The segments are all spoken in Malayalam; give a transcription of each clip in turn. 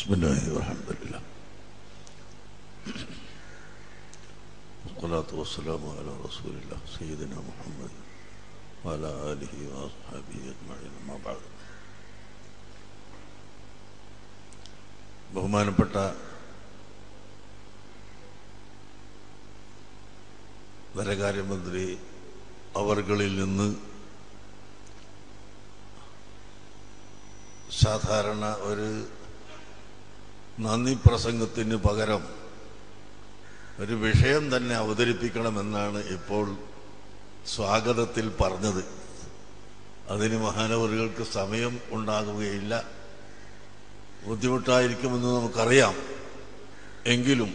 بسم الله والحمد لله والصلاة والسلام على رسول الله سيدنا محمد وعلى آله وأصحابه أجمعين ما بعد ബഹുമാനപ്പെട്ട ധനകാര്യമന്ത്രി അവർകളിൽ നിന്ന് സാധാരണ ഒരു നന്ദി പ്രസംഗത്തിന് പകരം ഒരു വിഷയം തന്നെ അവതരിപ്പിക്കണമെന്നാണ് ഇപ്പോൾ സ്വാഗതത്തിൽ പറഞ്ഞത് അതിന് മഹാനവറുകൾക്ക് സമയം ഉണ്ടാകുകയില്ല ബുദ്ധിമുട്ടായിരിക്കുമെന്ന് നമുക്കറിയാം എങ്കിലും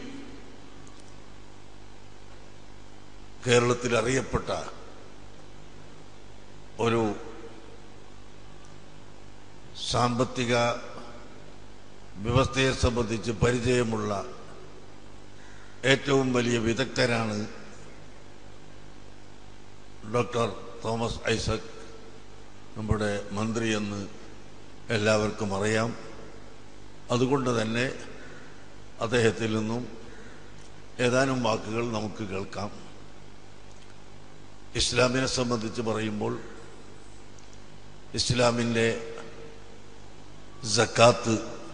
കേരളത്തിൽ അറിയപ്പെട്ട ഒരു സാമ്പത്തിക വ്യവസ്ഥയെ സംബന്ധിച്ച് പരിചയമുള്ള ഏറ്റവും വലിയ വിദഗ്ധരാണ് ഡോക്ടർ തോമസ് ഐസക് നമ്മുടെ മന്ത്രിയെന്ന് എല്ലാവർക്കും അറിയാം അതുകൊണ്ട് തന്നെ അദ്ദേഹത്തിൽ നിന്നും ഏതാനും വാക്കുകൾ നമുക്ക് കേൾക്കാം ഇസ്ലാമിനെ സംബന്ധിച്ച് പറയുമ്പോൾ ഇസ്ലാമിൻ്റെ സക്കാത്ത്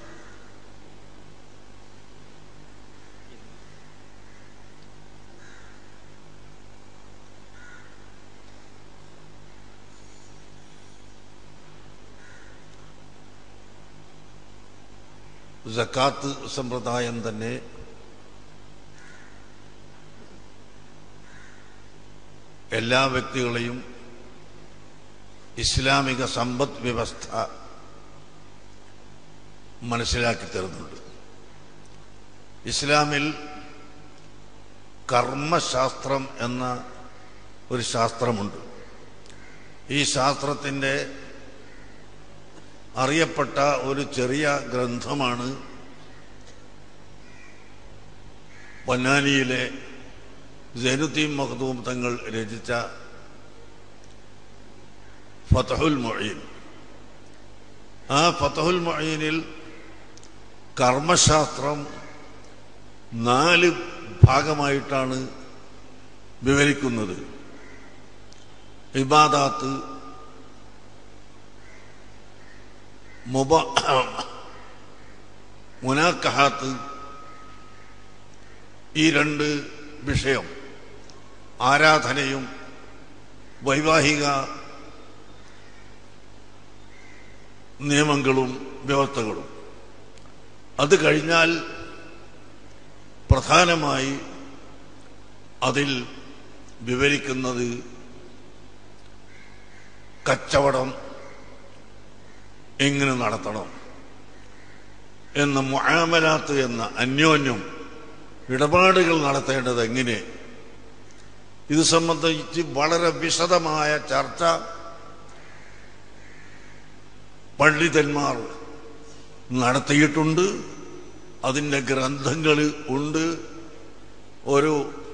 സക്കാത്ത് സമ്പ്രദായം തന്നെ എല്ലാ വ്യക്തികളെയും ഇസ്ലാമിക സമ്പദ് വ്യവസ്ഥ മനസ്സിലാക്കി തരുന്നുണ്ട് ഇസ്ലാമിൽ കർമ്മശാസ്ത്രം എന്ന ഒരു ശാസ്ത്രമുണ്ട് ഈ ശാസ്ത്രത്തിൻ്റെ അറിയപ്പെട്ട ഒരു ചെറിയ ഗ്രന്ഥമാണ് പൊന്നാനിയിലെ ജനുദ്ദീൻ മഖ്ദൂം തങ്ങൾ രചിച്ച ഫതഹുൽ മൊഴീൻ ആ ഫതഹുൽ മൊഴീനിൽ കർമ്മശാസ്ത്രം നാല് ഭാഗമായിട്ടാണ് വിവരിക്കുന്നത് ഇബാദാത്ത് മുബ മുനാക്കഹാത്ത് ഈ രണ്ട് വിഷയം ആരാധനയും വൈവാഹിക നിയമങ്ങളും വ്യവസ്ഥകളും അത് കഴിഞ്ഞാൽ പ്രധാനമായി അതിൽ വിവരിക്കുന്നത് കച്ചവടം എങ്ങനെ നടത്തണം എന്ന മുആമലാത്ത് എന്ന അന്യോന്യം ഇടപാടുകൾ നടത്തേണ്ടത് എങ്ങനെ ഇത് സംബന്ധിച്ച് വളരെ വിശദമായ ചർച്ച പണ്ഡിതന്മാർ നടത്തിയിട്ടുണ്ട് അതിൻ്റെ ഗ്രന്ഥങ്ങൾ ഉണ്ട് ഒരു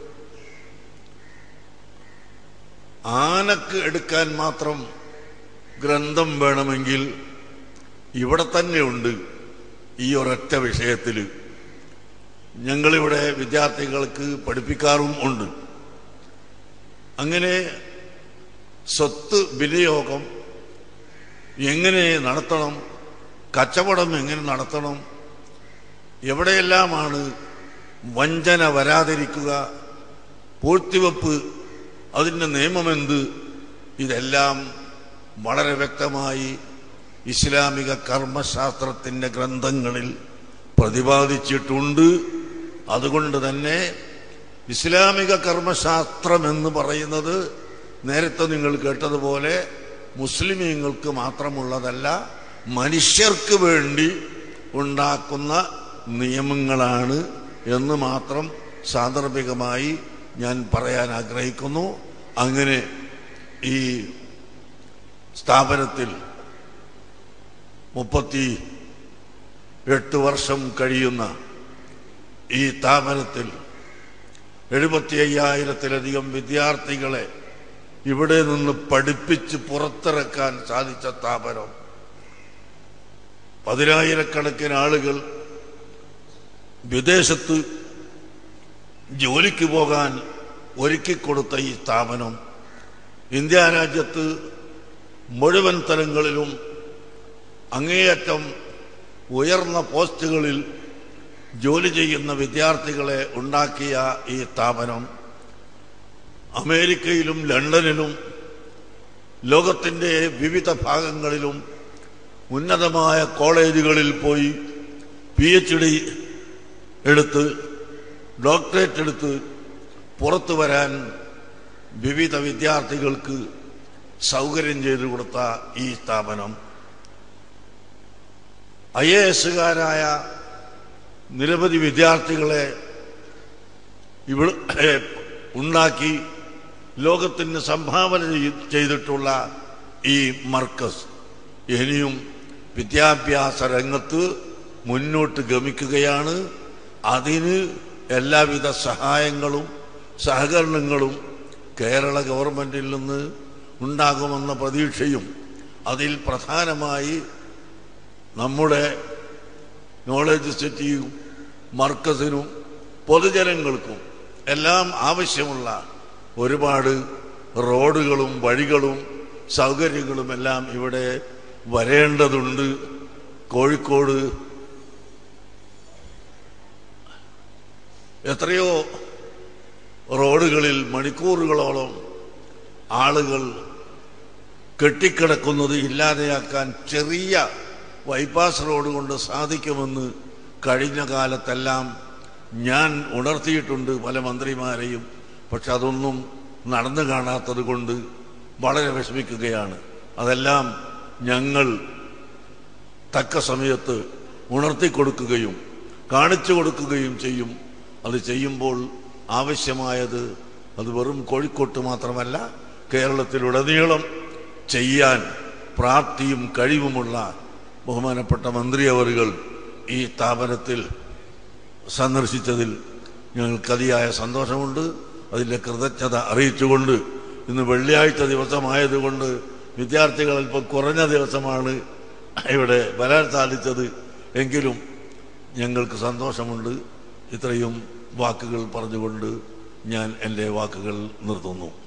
ആനക്ക് എടുക്കാൻ മാത്രം ഗ്രന്ഥം വേണമെങ്കിൽ ഇവിടെ തന്നെയുണ്ട് ഈ ഒരൊറ്റ വിഷയത്തിൽ ഞങ്ങളിവിടെ വിദ്യാർത്ഥികൾക്ക് പഠിപ്പിക്കാറും ഉണ്ട് അങ്ങനെ സ്വത്ത് വിനിയോഗം എങ്ങനെ നടത്തണം കച്ചവടം എങ്ങനെ നടത്തണം എവിടെയെല്ലാമാണ് വഞ്ചന വരാതിരിക്കുക പൂഴ്ത്തിവെപ്പ് അതിൻ്റെ നിയമമെന്ത് ഇതെല്ലാം വളരെ വ്യക്തമായി ഇസ്ലാമിക കർമ്മശാസ്ത്രത്തിൻ്റെ ഗ്രന്ഥങ്ങളിൽ പ്രതിപാദിച്ചിട്ടുണ്ട് അതുകൊണ്ട് തന്നെ ഇസ്ലാമിക കർമ്മശാസ്ത്രം എന്ന് പറയുന്നത് നേരത്തെ നിങ്ങൾ കേട്ടതുപോലെ മുസ്ലിമീങ്ങൾക്ക് മാത്രമുള്ളതല്ല മനുഷ്യർക്ക് വേണ്ടി ഉണ്ടാക്കുന്ന നിയമങ്ങളാണ് എന്ന് മാത്രം സാന്ദർഭികമായി ഞാൻ പറയാൻ ആഗ്രഹിക്കുന്നു അങ്ങനെ ഈ സ്ഥാപനത്തിൽ മുപ്പത്തി എട്ട് വർഷം കഴിയുന്ന ഈ സ്ഥാപനത്തിൽ എഴുപത്തി അയ്യായിരത്തിലധികം വിദ്യാർത്ഥികളെ ഇവിടെ നിന്ന് പഠിപ്പിച്ച് പുറത്തിറക്കാൻ സാധിച്ച സ്ഥാപനം പതിനായിരക്കണക്കിന് ആളുകൾ വിദേശത്ത് ജോലിക്ക് പോകാൻ ഒരുക്കിക്കൊടുത്ത ഈ സ്ഥാപനം ഇന്ത്യ രാജ്യത്ത് മുഴുവൻ തലങ്ങളിലും അങ്ങേയറ്റം ഉയർന്ന പോസ്റ്റുകളിൽ ജോലി ചെയ്യുന്ന വിദ്യാർത്ഥികളെ ഉണ്ടാക്കിയ ഈ സ്ഥാപനം അമേരിക്കയിലും ലണ്ടനിലും ലോകത്തിൻ്റെ വിവിധ ഭാഗങ്ങളിലും ഉന്നതമായ കോളേജുകളിൽ പോയി പി എച്ച് ഡി എടുത്ത് ഡോക്ടറേറ്റ് എടുത്ത് പുറത്തു വരാൻ വിവിധ വിദ്യാർത്ഥികൾക്ക് സൗകര്യം ചെയ്തു കൊടുത്ത ഈ സ്ഥാപനം ഐ എ എസുകാരായ നിരവധി വിദ്യാർത്ഥികളെ ഇവിടെ ഉണ്ടാക്കി ലോകത്തിന് സംഭാവന ചെയ്- ചെയ്തിട്ടുള്ള ഈ മർക്കസ് ഇനിയും വിദ്യാഭ്യാസ രംഗത്ത് മുന്നോട്ട് ഗമിക്കുകയാണ് അതിന് എല്ലാവിധ സഹായങ്ങളും സഹകരണങ്ങളും കേരള ഗവൺമെന്റിൽ നിന്ന് ഉണ്ടാകുമെന്ന പ്രതീക്ഷയും അതിൽ പ്രധാനമായി നമ്മുടെ നോളജ് സിറ്റിയും മർക്കസിനും പൊതുജനങ്ങൾക്കും എല്ലാം ആവശ്യമുള്ള ഒരുപാട് റോഡുകളും വഴികളും സൗകര്യങ്ങളും എല്ലാം ഇവിടെ വരേണ്ടതുണ്ട് കോഴിക്കോട് എത്രയോ റോഡുകളിൽ മണിക്കൂറുകളോളം ആളുകൾ കെട്ടിക്കിടക്കുന്നത് ഇല്ലാതെയാക്കാൻ ചെറിയ ബൈപ്പാസ് റോഡ് കൊണ്ട് സാധിക്കുമെന്ന് കഴിഞ്ഞ കാലത്തെല്ലാം ഞാൻ ഉണർത്തിയിട്ടുണ്ട് പല മന്ത്രിമാരെയും പക്ഷെ അതൊന്നും നടന്നു കാണാത്തത് കൊണ്ട് വളരെ വിഷമിക്കുകയാണ് അതെല്ലാം ഞങ്ങൾ തക്ക സമയത്ത് ഉണർത്തിക്കൊടുക്കുകയും കാണിച്ചു കൊടുക്കുകയും ചെയ്യും അത് ചെയ്യുമ്പോൾ ആവശ്യമായത് അത് വെറും കോഴിക്കോട്ട് മാത്രമല്ല കേരളത്തിലുടനീളം ചെയ്യാൻ പ്രാപ്തിയും കഴിവുമുള്ള ബഹുമാനപ്പെട്ട മന്ത്രി അവറുകൾ ഈ സ്ഥാപനത്തിൽ സന്ദർശിച്ചതിൽ ഞങ്ങൾക്ക് അതിയായ സന്തോഷമുണ്ട് അതിൻ്റെ കൃതജ്ഞത അറിയിച്ചുകൊണ്ട് ഇന്ന് വെള്ളിയാഴ്ച ദിവസമായതുകൊണ്ട് വിദ്യാർത്ഥികൾ അല്പം കുറഞ്ഞ ദിവസമാണ് ഇവിടെ വരാൻ സാധിച്ചത് എങ്കിലും ഞങ്ങൾക്ക് സന്തോഷമുണ്ട് ഇത്രയും വാക്കുകൾ പറഞ്ഞുകൊണ്ട് ഞാൻ എൻ്റെ വാക്കുകൾ നിർത്തുന്നു